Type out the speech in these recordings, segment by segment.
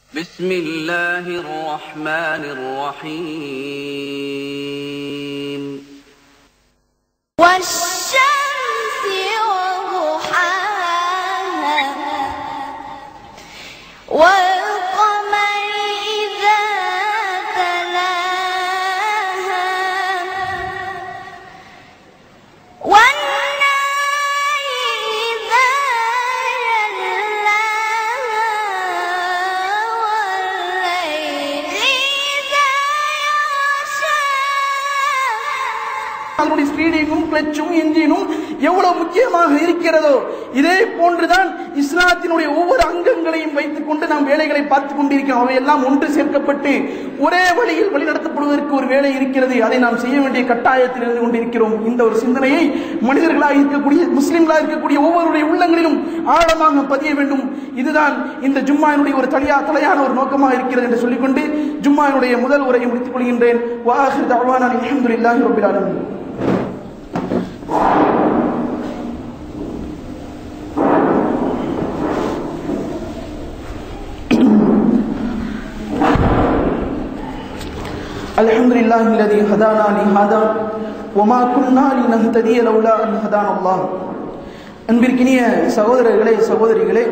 بسم الله الرحمن الرحيم والشمس وضحاها والقمر إذا تلاها والنهار إذا جلاها والليل إذا يغشاها அதனுடைய ஸ்பீடிங்கும் கிளச்சும் இன்ஜினும் எவ்வளவு முக்கியமாக இருக்கிறதோ இதே போன்றுதான் இஸ்லாத்தினுடைய ஒவ்வொரு அங்கங்களையும் வைத்துக் கொண்டு நாம் வேலைகளை பார்த்துக் கொண்டிருக்கிறோம் அவை எல்லாம் ஒன்று சேர்க்கப்பட்டு ஒரே வழியில் வழிநடத்தப்படுவதற்கு ஒரு வேலை இருக்கிறது அதை நாம் செய்ய வேண்டிய கட்டாயத்தில் இருந்து கொண்டிருக்கிறோம் இந்த ஒரு சிந்தனையை மனிதர்களாக இருக்கக்கூடிய முஸ்லிம்களாக இருக்கக்கூடிய ஒவ்வொருடைய உள்ளங்களிலும் ஆழமாக பதிய வேண்டும் இதுதான் இந்த ஜும்மாவினுடைய ஒரு தலையா தலையான ஒரு நோக்கமாக இருக்கிறது என்று சொல்லிக்கொண்டு ஜும்மாவினுடைய முதல் உரையை முடித்துக் கொள்கின்றேன் வாஹிர் தஅவானா அல்ஹம்துலில்லாஹி ரப்பில் ஆலமீன் الحمد لله الذي هدانا لهذا وما كنا لنهتدي لولا ان هدانا الله அன்பிற்கினிய சகோதரர்களே சகோதரிகளே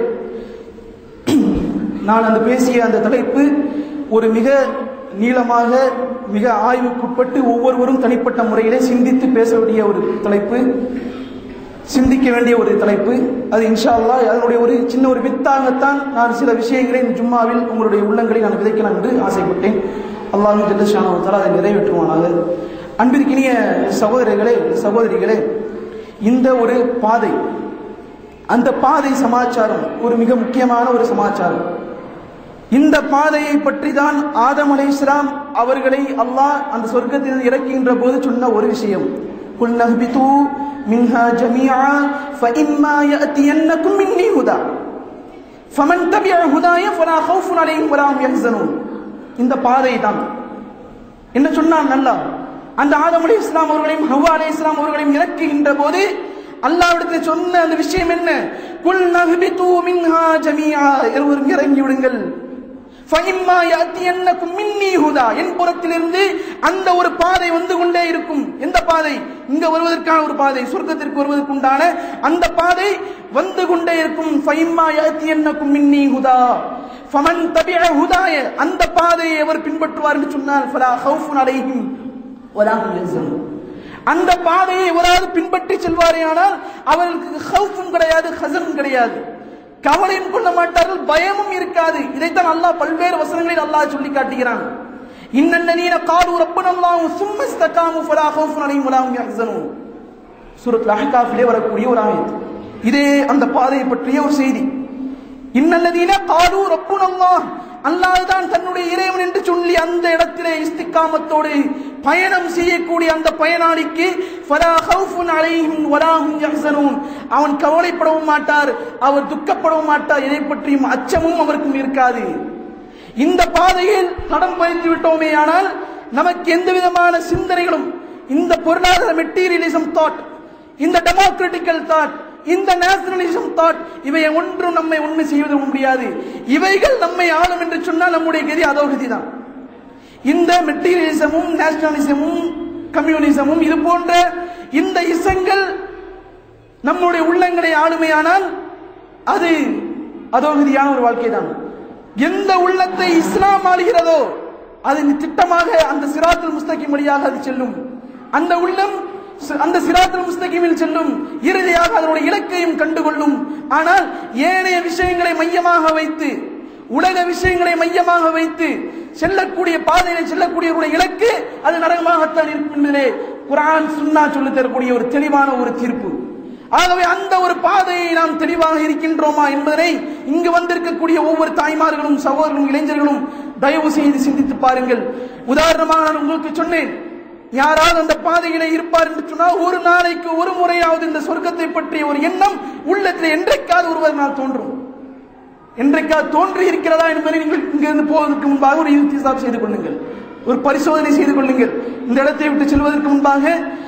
நான் அந்த பேசிய அந்த தலைப்பு ஒரு மிக நீளமாக மிக ஆய்வுக்குட்பட்டு ஒவ்வொருவரும் தனிப்பட்ட முறையிலே சிந்தித்து பேச வேண்டிய ஒரு தலைப்பு சிந்திக்க வேண்டிய ஒரு தலைப்பு அது இன்ஷா அல்லாஹ் அதனுடைய ஒரு சின்ன ஒரு வித்தாகத்தான் நான் சில விஷயங்களை இந்த ஜும்மாவில் உங்களுடைய உள்ளங்களை நான் விதைக்கலாம் என்று ஆசைப்பட்டேன் அல்லாஹு ஜல்லஷானவத்தால் அதை நிறைவேற்றுவானாக அன்பிற்கினிய சகோதரர்களே சகோதரிகளே இந்த ஒரு பாதை அந்த பாதை சமாச்சாரம் ஒரு மிக முக்கியமான ஒரு சமாச்சாரம் இந்த பாதையை பற்றி தான் ஆதம் அலை இஸ்லாம் அவர்களை அல்லாஹ் அந்த சொர்க்கத்தில் இறக்குகின்ற போது சொன்ன ஒரு விஷயம் குல் நஹ்பிது மின்ஹா ஜமீஆ ஃபஇம்மா யஅதியன்னக்கும் மின்னி ஹுதா ஃபமன் தபிஅ ஹுதாய ஃபலா ஹவுஃபுன் அலைஹிம் வலா ஹும் யஹ்சனூன் இந்த பாதை தான் என்ன சொன்னான் நல்லா அந்த ஆதம் அலை இஸ்லாம் அவர்களையும் ஹவ்வா அலை இஸ்லாம் அவர்களையும் இறக்குகின்ற போது அல்லாவிடத்தில் சொன்ன அந்த விஷயம் என்ன குல் நஹ்பிது மின்ஹா ஜமீஆ இருவரும் இறங்கி விடுங்கள் ஃபஇம்மா யஅதியன்னக்கும் மின்னி ஹுதா என் புறத்திலிருந்து அந்த ஒரு பாதை வந்து கொண்டே இருக்கும் எந்த பாதை இங்க வருவதற்கான ஒரு பாதை சொர்க்கத்திற்கு வருவதற்குண்டான அந்த பாதை வந்து கொண்டே இருக்கும் ஃபஇம்மா யஅதியன்னக்கும் மின்னி ஹுதா ஃபமன் தபிஅ ஹுதாய அந்த பாதையை அவர் பின்பற்றுவார் என்று சொன்னால் ஃபலா ஹவுஃபுன் அலைஹிம் வலா ஹும் யஹ்சனூன் அந்த பாதையை எவராது பின்பற்றி செல்வாரேயானால் அவர்களுக்கு ஹவுஃபும் கிடையாது ஹசனும் கிடையாது கவலையும் கொள்ள மாட்டார்கள் பயமும் இருக்காது இதைத்தான் அல்லாஹ் பல்வேறு வசனங்களில் அல்லாஹ் சொல்லி காட்டுகிறான் இன்னல்லதீன காலு ரப்பனல்லாஹு சும்ம இஸ்தகாமு ஃபலா ஹவுஃபுன் அலைஹிம் வலா ஹும் யஹ்சனூன் சூரத்துல் அஹ்காஃபிலே வரக்கூடிய ஒரு ஆயத் இதே அந்த பாதையை பற்றிய ஒரு செய்தி இன்னல்லதீன காலு ரப்புனல்லாஹ் அல்லாஹ் தான் தன்னுடைய இறைவன் என்று சொல்லி அந்த இடத்திலே இஸ்திகாமத்தோடு பயணம் செய்யக்கூடிய அந்த பயனாளிக்கு ஃபலா ஹவுஃபுன் அலைஹிம் வலா ஹும் யஹ்சனூன் அவன் கவலைப்படவும் மாட்டார் அவர் துக்கப்படவும் மாட்டார் எதை பற்றியும் அச்சமும் அவருக்கும் இருக்காது இந்த பாதையில் தடம் பதித்து விட்டோமே ஆனால் நமக்கு எந்த விதமான சிந்தனைகளும் இந்த பொருளாதார மெட்டீரியலிசம் தாட் இந்த டெமோக்ராட்டிக்கல் தாட் இந்த நேஷனலிசம் தாட் இவை ஒன்றும் நம்மை உண்மை செய்வது முடியாது இவைகள் நம்மை ஆளும் என்று சொன்னால் நம்முடைய கதி அதோ கதி தான் இந்த மெட்டீரியலிசமும் நேஷனலிசமும் கம்யூனிசமும் இது போன்ற இந்த இசங்கள் நம்முடைய உள்ளங்களை ஆளுமையானால் அது அதோகதியான ஒரு வாழ்க்கை தான் எந்த உள்ளத்தை இஸ்லாம் ஆளுகிறதோ அது திட்டமாக அந்த சிராத்துல் முஸ்தகிம் வழியாக அது செல்லும் அந்த உள்ளம் சி- அந்த சிராத்துல் முஸ்தகிமில் செல்லும் இறுதியாக அதனுடைய இலக்கையும் கண்டுகொள்ளும் ஆனால் ஏனைய விஷயங்களை மையமாக வைத்து உலக விஷயங்களை மையமாக வைத்து செல்லக்கூடிய பாதையில செல்லக்கூடியவருடைய இலக்கு அது நரகமாகத்தான் இருக்கும் என்பதிலே குர்ஆன் சுன்னா சொல்லி தரக்கூடிய ஒரு தெளிவான ஒரு தீர்ப்பு ஆகவே அந்த ஒரு பாதையை நாம் தெளிவாக இருக்கின்றோமா என்பதனை இங்கு வந்திருக்கக்கூடிய ஒவ்வொரு தாய்மார்களும் சகோதரர்களும் இளைஞர்களும் தயவு செய்து சிந்தித்து பாருங்கள் உதாரணமாக நான் உங்களுக்கு சொன்னேன் யாராவது அந்த பாதையிலே இருப்பார் என்று சொன்னால் ஒரு நாளைக்கு ஒரு முறையாவது இந்த சொர்க்கத்தை பற்றிய ஒரு எண்ணம் உள்ளத்தில் என்றைக்காவது ஒருவர் நாள் தோன்றும் என்றைக்காவது தோன்றி இருக்கிறதா என்பதை நீங்கள் இங்கிருந்து போவதற்கு முன்பாக ஒரு இன்திசாப் செய்து கொள்ளுங்கள் ஒரு பரிசோதனை செய்து கொள்ளுங்கள் இந்த இடத்தை விட்டு செல்வதற்கு முன்பாக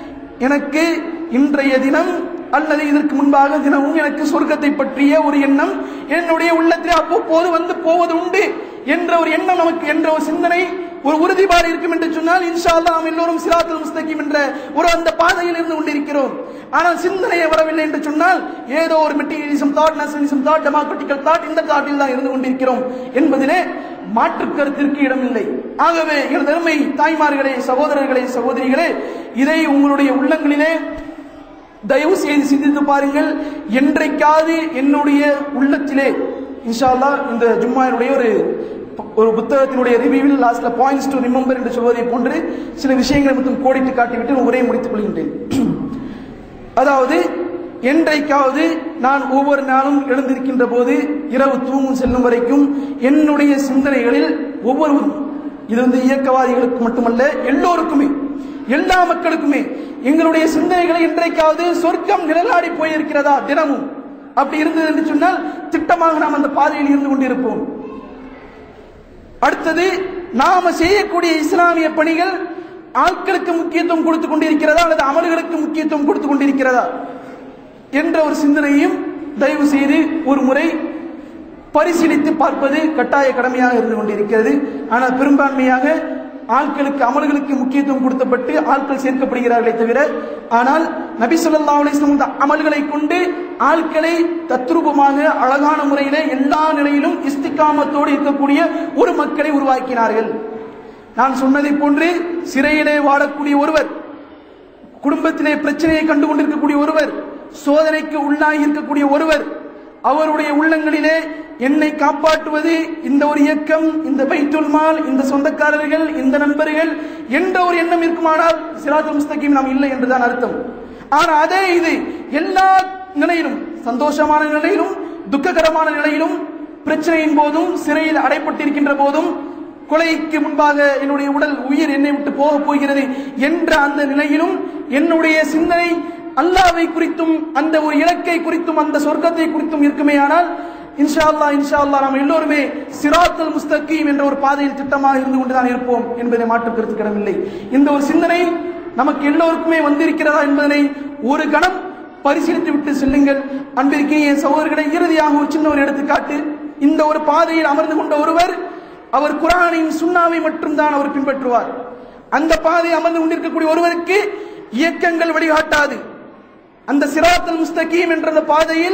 எனக்கு இன்றைய தினம் அல்லது இதற்கு முன்பாக தினமும் எனக்கு சொர்க்கத்தை பற்றிய ஒரு எண்ணம் என்னுடைய உள்ளத்தில் அவ்வப்போது வந்து போவது உண்டு என்ற ஒரு எண்ணம் நமக்கு என்ற ஒரு சிந்தனை ஒரு உறுதிப்பாடு இருக்கும் என்று சொன்னால் இன்ஷா அல்லாஹ் நாம் எல்லோரும் சிராத்துல் முஸ்தகிம் என்ற ஒரு அந்த பாதையில் இருந்து கொண்டிருக்கிறோம் ஆனால் சிந்தனையே வரவில்லை என்று சொன்னால் ஏதோ ஒரு materialism thought nationalism thought democratical thought இந்த தாட்டில் தான் இருந்து கொண்டிருக்கிறோம் என்பதிலே மாற்று கருத்திற்கு இடமில்லை ஆகவே எனது அருமை தாய்மார்களே சகோதரர்களே சகோதரிகளே இதை உங்களுடைய உள்ளங்களிலே தயவு செய்து சிந்தித்து பாருங்கள் என்றைக்காவது என்னுடைய உள்ளத்திலே இன்ஷா அல்லாஹ் இந்த ஜும்மாயினுடைய ஒரு ஒரு புத்தகத்தினுடைய ரிவ்யூவில் லாஸ்ட்ல பாயிண்ட்ஸ் டு ரிமெம்பர் என்று சொல்வதை போன்று சில விஷயங்களை மட்டும் கோடிட்டு காட்டிவிட்டு உரையை முடித்துக் கொள்கின்றேன் அதாவது என்றைக்காவது நான் ஒவ்வொரு நாளும் எழுந்திருக்கின்ற போது இரவு தூங்கும் செல்லும் வரைக்கும் என்னுடைய சிந்தனைகளில் ஒவ்வொருவரும் இது வந்து இயக்கவாதிகளுக்கு மட்டுமல்ல எல்லோருக்குமே எல்லா மக்களுக்குமே எங்களுடைய சிந்தனைகளை என்றைக்காவது சொர்க்கம் நிழலாடி போயிருக்கிறதா தினமும் அப்படி இருந்தது என்று சொன்னால் திட்டமாக நாம் அந்த பாதையில் இருந்து கொண்டிருப்போம் அடுத்தது நாம செய்யக்கூடிய இஸ்லாமிய பணிகள் ஆட்களுக்கு முக்கியத்துவம் கொடுத்து கொண்டிருக்கிறதா அல்லது அமல்களுக்கு முக்கியத்துவம் கொடுத்து கொண்டிருக்கிறதா என்ற ஒரு சிந்தனையும் தயவு செய்து ஒரு முறை பரிசீலித்து பார்ப்பது கட்டாய கடமையாக இருந்து கொண்டிருக்கிறது ஆனால் பெரும்பான்மையாக ஆட்களுக்கு அமல்களுக்கு முக்கியத்துவம் கொடுக்கப்பட்டு ஆட்கள் சேர்க்கப்படுகிறார்களே தவிர ஆனால் நபி ஸல்லல்லாஹு அலைஹி வஸல்லம் இந்த அமல்களை கொண்டு ஆட்களை தத்ரூபமாக அழகான முறையிலே எல்லா நிலையிலும் இஸ்திகாமத்தோடு இருக்கக்கூடிய ஒரு மக்களை உருவாக்கினார்கள் நான் சொன்னதை போன்று சிறையிலே வாழக்கூடிய ஒருவர் குடும்பத்திலே பிரச்சனையை கண்டு கொண்டிருக்கக்கூடிய ஒருவர் சோதனைக்கு உள்ளாகி இருக்கக்கூடிய ஒருவர் அவருடைய உள்ளங்களிலே என்னை காப்பாற்றுவது இந்த ஒரு இயக்கம் இந்த பைத்துல் மால் இந்த சொந்தக்காரர்கள் இந்த நண்பர்கள் என்ற ஒரு எண்ணம் இருக்குமானால் சிராத்துல் முஸ்தகீம் நாம் இல்லை என்றுதான் அர்த்தம் ஆனா அதே இது எல்லா நிலையிலும் சந்தோஷமான நிலையிலும் துக்ககரமான நிலையிலும் பிரச்சனையின் போதும் சிறையில் அடைப்பட்டிருக்கின்ற போதும் கொலைக்கு முன்பாக என்னுடைய உடல் உயிர் என்னை விட்டு போக போகிறது என்ற அந்த நிலையிலும் என்னுடைய சிந்தனை அல்லாவை குறித்தும் அந்த ஒரு இலக்கை குறித்தும் அந்த சொர்க்கத்தை குறித்தும் இருக்குமேயானால் இன்ஷா அல்லாஹ் இன்ஷா அல்லாஹ் நாம் எல்லோருமே சிராத்துல் முஸ்தகீம் என்ற ஒரு பாதையில் திட்டமாக இருந்து கொண்டுதான் இருப்போம் என்பதை மாற்று கருத்து கிடமில்லை இந்த ஒரு சிந்தனை நமக்கு எல்லோருக்குமே வந்திருக்கிறதா என்பதனை ஒரு கணம் பரிசீலித்து விட்டு செல்லுங்கள் அன்பிற்கிய சகோதரர்களை இறுதியாக ஒரு சின்ன ஒரு எடுத்துக்காட்டு இந்த ஒரு பாதையில் அமர்ந்து கொண்ட ஒருவர் அவர் குரானின் சுண்ணாவை மட்டும்தான் அவர் பின்பற்றுவார் அந்த பாதை அமர்ந்து கொண்டிருக்கக்கூடிய ஒருவருக்கு இயக்கங்கள் வழிகாட்டாது அந்த சிராத்தல் முஸ்தகீம் என்ற அந்த பாதையில்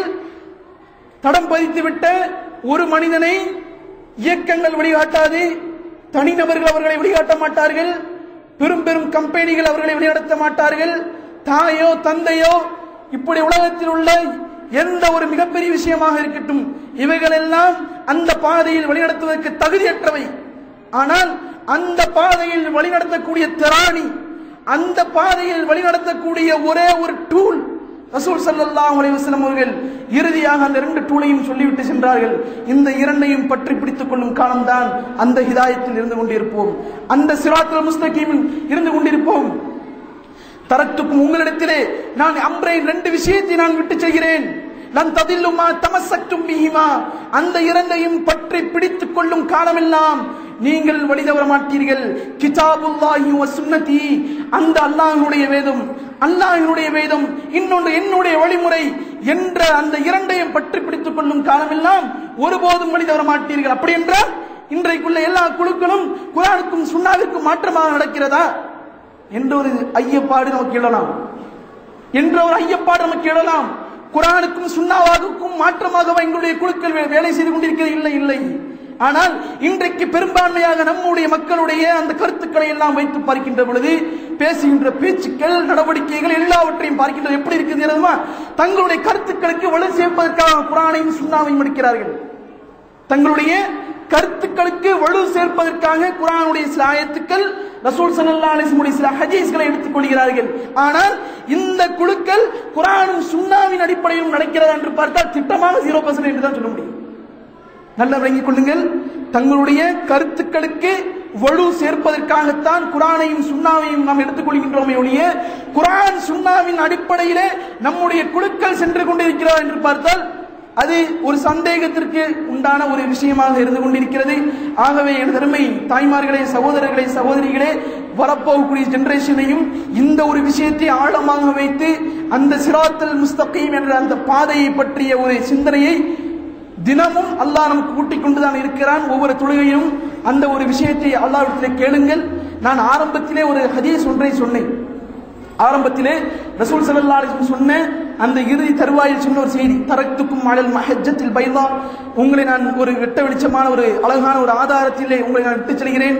தடம் பதித்துவிட்ட ஒரு மனிதனை இயக்கங்கள் வழிகாட்டாது தனிநபர்கள் அவர்களை வழிகாட்ட மாட்டார்கள் பெரும் பெரும் கம்பெனிகள் அவர்களை வழிநடத்த மாட்டார்கள் தாயோ தந்தையோ இப்படி உலகத்தில் உள்ள எந்த ஒரு மிகப்பெரிய விஷயமாக இருக்கட்டும் இவைகளெல்லாம் அந்த பாதையில் வழிநடத்துவதற்கு தகுதியற்றவை ஆனால் அந்த பாதையில் வழிநடத்தக்கூடிய திராணி அந்த பாதையில் வழிநடத்தக்கூடிய ஒரே ஒரு டூல் ரசூல் ஸல்லல்லாஹு அலைஹி வஸல்லம் அவர்கள் இறுதியாக அந்த ரெண்டு டூலையும் சொல்லிவிட்டு சென்றார்கள் இந்த இரண்டையும் பற்றி பிடித்துக் கொள்ளும் காலம்தான் அந்த ஹிதாயத்தில் இருந்து கொண்டிருப்போம் அந்த சிராத்துல் முஸ்தகீமில் இருந்து கொண்டிருப்போம் தரத்துக்கும் உங்களிடத்திலே நான் அம்ரேன் ரெண்டு விஷயத்தை நான் விட்டு செய்கிறேன் நான் ததில்லுமா தமசக்டும் பிஹிமா அந்த இரண்டையும் பற்றி பிடித்துக் கொள்ளும் காலமெல்லாம் நீங்கள் வழி தவற மாட்டீர்கள் கிதாபுல்லாஹி வ சுன்னதி அந்த அல்லாஹ்வுடைய வேதம் அல்லாஹ்வுடைய வேதம் இன்னொன்று என்னுடைய வழிமுறை என்ற அந்த இரண்டையும் பற்றி பிடித்துக் கொள்ளும் காலமெல்லாம் ஒருபோதும் வழி தவற மாட்டீர்கள் அப்படி என்றால் இன்றைக்குள்ள எல்லா குழுக்களும் குரானுக்கும் சுன்னாவிற்கும் மாற்றமாக நடக்கிறதா என்ற ஒரு ஐயப்பாடு நமக்கு எழலாம் என்ற ஒரு ஐயப்பாடு நமக்கு எழலாம் குரானுக்கும் சுண்ணாவாவுக்கும் மாற்றமாக எங்களுடைய குழுக்கள் வே- வேலை செய்து கொண்டிருக்கிறது இல்லை இல்லை ஆனால் இன்றைக்கு பெரும்பான்மையாக நம்முடைய மக்களுடைய அந்த கருத்துக்களை எல்லாம் வைத்து பார்க்கின்ற பொழுது பேசுகின்ற பேச்சுக்கள் நடவடிக்கைகள் எல்லாவற்றையும் பார்க்கின்றது எப்படி இருக்குது தெரியுமா? தங்களுடைய கருத்துக்களுக்கு வலு சேர்ப்பதற்காக குரானையும் சுண்ணாவையும் எடுக்கிறார்கள் தங்களுடைய கருத்துக்களுக்கு வலு சேர்ப்பதற்காக குரானுடைய சில ஆயத்துக்கள் ரசூல் ஸல்லல்லாஹு அலைஹி வஸல்லம் சில ஹதீஸ்களை எடுத்துக் கொள்கிறார்கள் ஆனால் இந்த குழுக்கள் குரானும் சுன்னாவின் அடிப்படையிலும் நடக்கிறதா என்று பார்த்தால் திட்டமாக ஜீரோ பர்சன்ட் என்று தான் சொல்ல முடியும் நல்லா விளங்கிக் கொள்ளுங்கள் தங்களுடைய கருத்துக்களுக்கு வலு சேர்ப்பதற்காகத்தான் குரானையும் சுண்ணாவையும் நாம் எடுத்துக்கொள்கின்றோமே ஒழிய குரான் சுண்ணாவின் அடிப்படையிலே நம்முடைய குழுக்கள் சென்று கொண்டிருக்கிறார் என்று பார்த்தால் அது ஒரு சந்தேகத்திற்கு உண்டான ஒரு விஷயமாக இருந்து கொண்டிருக்கிறது ஆகவே எனது அருமை தாய்மார்களே சகோதரர்களே சகோதரிகளே வரப்போகக்கூடிய ஜெனரேஷனையும் இந்த ஒரு விஷயத்தை ஆழமாக வைத்து அந்த சிராத்தல் முஸ்தகீம் என்ற அந்த பாதையை பற்றிய ஒரு சிந்தனையை தினமும் அல்லாஹ் நமக்கு ஊட்டிக் கொண்டுதான் இருக்கிறான் ஒவ்வொரு தொழுகையும் அந்த ஒரு விஷயத்தை அல்லாஹ்விடத்திலே கேளுங்கள் நான் ஆரம்பத்திலே ஒரு ஹதீஸ் ஒன்றை சொன்னேன் ஆரம்பத்திலே ரசூல் ஸல்லல்லாஹு அலைஹி வஸல்லம் சொன்ன அந்த இறுதி தருவாயில் சொன்ன ஒரு செய்தி தரக்துக்கும் அலல் மஹஜ்ஜத்தில் பைதா உங்களை நான் ஒரு வெட்ட வெளிச்சமான ஒரு அழகான ஒரு ஆதாரத்திலே உங்களை நான் விட்டுச் செல்கிறேன்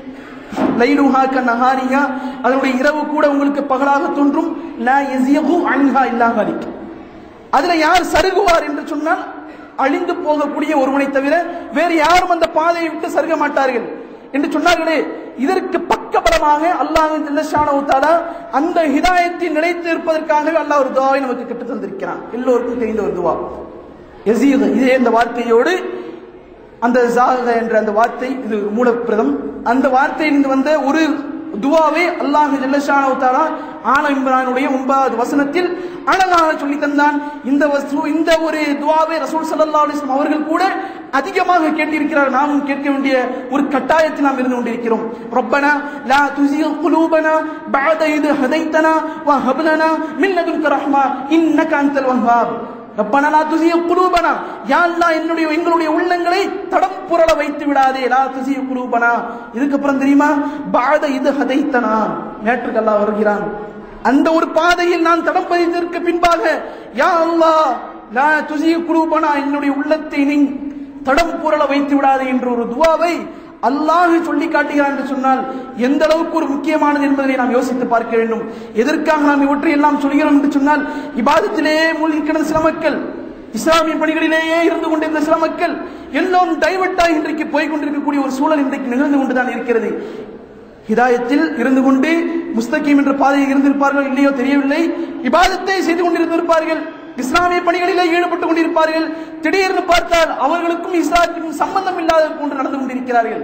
லைலுஹா கன்னஹாரியா அதனுடைய இரவு கூட உங்களுக்கு பகலாக தோன்றும் லா யஸியகு அன்ஹா இல்லா ஹாலிக் அதுல யார் சருகுவார் என்று சொன்னால் அழிந்து போகக்கூடிய ஒருவனை தவிர வேறு யாரும் அந்த பாதையை விட்டு சருக மாட்டார்கள் என்று சொன்னார்களே இதற்கு பக்கபலமாக அல்லாஹ் ஜல்லஷானஹு தஆலா அந்த ஹிதாயத்தில் நிலைத்து இருப்பதற்காகவே அல்லாஹ் ஒரு துவாவை நமக்கு கற்றுத் தந்திருக்கிறான் எல்லோருக்கும் தெரிந்த ஒரு துவா யஸீத் இதே இந்த வார்த்தையோடு அந்த ஜாக என்ற அந்த வார்த்தை இது மூலப்பிரதம் அந்த வார்த்தையிலிருந்து வந்த ஒரு துவாவை அல்லாஹ் ஜல்லஷானஹு தஆலா ஆல இம்ரானுடைய ஒன்பதாவது வசனத்தில் அழகாக சொல்லி தந்தான் இந்த வஸ்து இந்த ஒரு துவாவை ரசூல் ஸல்லல்லாஹு அலைஹி வஸல்லம் அவர்கள் கூட அதிகமாக கேட்டிருக்கிறார் நாமும் கேட்க வேண்டிய ஒரு கட்டாயத்தில் நாம் இருந்து கொண்டிருக்கிறோம் ரப்பனா லா துஸிக் குலூபனா பஅத இத் ஹதைத்தனா வ ஹப் லனா மின் லதுன்க ரஹ்மா இன்னக அன்தல் வஹ்ஹாப் ரப்பனா லா துஸிக் குலூபனா யா அல்லாஹ் என்னுடைய எங்களுடைய உள்ளங்களை தடம் புரள வைத்து விடாதே லா துஸிக் குலூபனா இதுக்கு அப்புறம் தெரியுமா பஅத இத் ஹதைத்தனா நேற்றுக்கு அல்லாஹ் வருகிறான் அந்த ஒரு பாதையில் நான் தடம் பதித்ததற்கு பின்பாக யா அல்லாஹ் லா துஸிக் குலூபனா என்னுடைய உள்ளத்தை நீ தடம் புரள வைத்து விடாதே என்ற ஒரு துவாவை அல்லாஹ் சொல்லி காட்டுகிறான் என்று சொன்னால் எந்த அளவுக்கு ஒரு முக்கியமானது என்பதை நாம் யோசித்து பார்க்க வேண்டும் எதற்காக நாம் இவற்றை எல்லாம் சொல்கிறோம் என்று சொன்னால் இபாதத்திலே மூழ்கி கிடந்த சில மக்கள் இஸ்லாமிய பணிகளிலேயே இருந்து கொண்டிருந்த சில மக்கள் எல்லோரும் டைவர்ட் ஆகி இன்றைக்கு போய் கொண்டிருக்கக்கூடிய ஒரு சூழல் இன்றைக்கு நிகழ்ந்து கொண்டுதான் இருக்கிறது ஹிதாயத்தில் இருந்து கொண்டு முஸ்தகீம் என்ற பாதையில் இருந்திருப்பார்கள் இல்லையோ தெரியவில்லை இபாதத்தை செய்து கொண்டிருந்திருப்பார்கள் இஸ்லாமிய பணிகளிலே ஈடுபட்டுக் கொண்டிருப்பார்கள் திடீர்னு பார்த்தால் அவர்களுக்கும் இஸ்லாத்துக்கும் சம்பந்தம் இல்லாத போன்று நடந்து கொண்டிருக்கிறார்கள்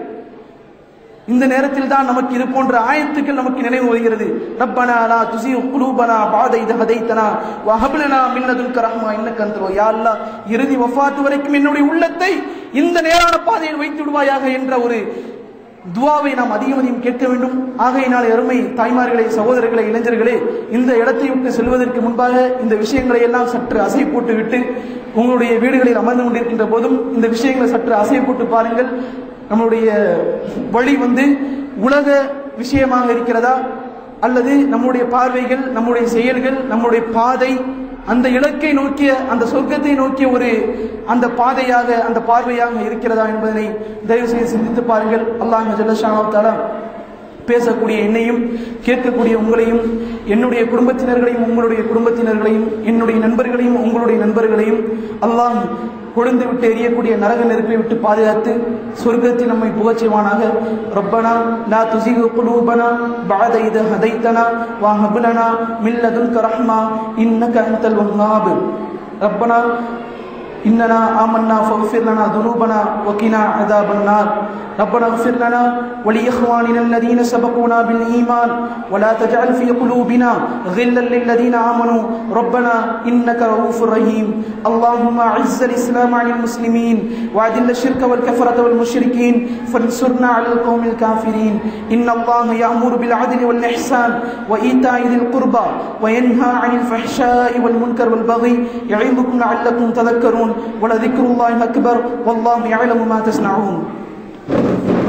இந்த நேரத்தில் தான் நமக்கு இது போன்ற ஆயத்துக்கள் நமக்கு நினைவு வருகிறது ரப்பனா லா துஸி குலூபனா பாத இது ஹதைத்தனா வஹப்லனா மின் லதுன்க ரஹ்மா இன்னக அன்தல் யா அல்லாஹ் இறுதி வஃபாத் வரைக்கும் என்னுடைய உள்ளத்தை இந்த நேரான பாதையில் வைத்து விடுவாயாக என்ற ஒரு துவாவை நாம் அதிகம் அதிகம் கேட்க வேண்டும் ஆகையினால் அருமை தாய்மார்களே சகோதரர்களே இளைஞர்களே இந்த இடத்தை விட்டு செல்வதற்கு முன்பாக இந்த விஷயங்களை எல்லாம் சற்று அசை போட்டு விட்டு உங்களுடைய வீடுகளில் அமர்ந்து கொண்டிருக்கின்ற போதும் இந்த விஷயங்களை சற்று அசை போட்டு பாருங்கள் நம்மளுடைய வழி வந்து உலக விஷயமாக இருக்கிறதா அல்லது நம்முடைய பார்வைகள் நம்முடைய செயல்கள் நம்முடைய பாதை அந்த இலக்கை நோக்கிய அந்த சொர்க்கத்தை நோக்கிய ஒரு அந்த பாதையாக அந்த பார்வையாக இருக்கிறதா என்பதனை தயவு செய்து சிந்தித்து பாருங்கள் அல்லாஹ் ஜல்லஷானா பேசக்கூடிய என்னையும் கேட்கக்கூடிய உங்களையும் என்னுடைய குடும்பத்தினர்களையும் உங்களுடைய குடும்பத்தினர்களையும் என்னுடைய நண்பர்களையும் உங்களுடைய நண்பர்களையும் அல்லாஹ் கொழுந்து விட்டு எரியக்கூடிய நரக நெருப்பை விட்டு பாதுகாத்து சொர்க்கத்தில் நம்மை புகச் செய்வானாக ரப்பனா லா துசிகு குலூபனா பாத இது ஹதைத்தனா வா ஹபுலனா மில்லதுன்க ரஹ்மா இன்னக அன்தல் வஹ்ஹாப் ரப்பனா إننا آمنا فاغفر لنا ذنوبنا وقنا عذاب النار ربنا اغفر لنا ولإخواننا الذين سبقونا بالإيمان ولا تجعل في قلوبنا غلا للذين آمنوا ربنا إنك رؤوف رحيم اللهم أعز الإسلام عن المسلمين وأذل الشرك والكفرة والمشركين فانصرنا على القوم الكافرين إن الله يأمر بالعدل والإحسان وإيتاء ذي القربى وينهى عن الفحشاء والمنكر والبغي يعظكم لعلكم تذكرون ولذكر الله أكبر والله يعلم ما تصنعون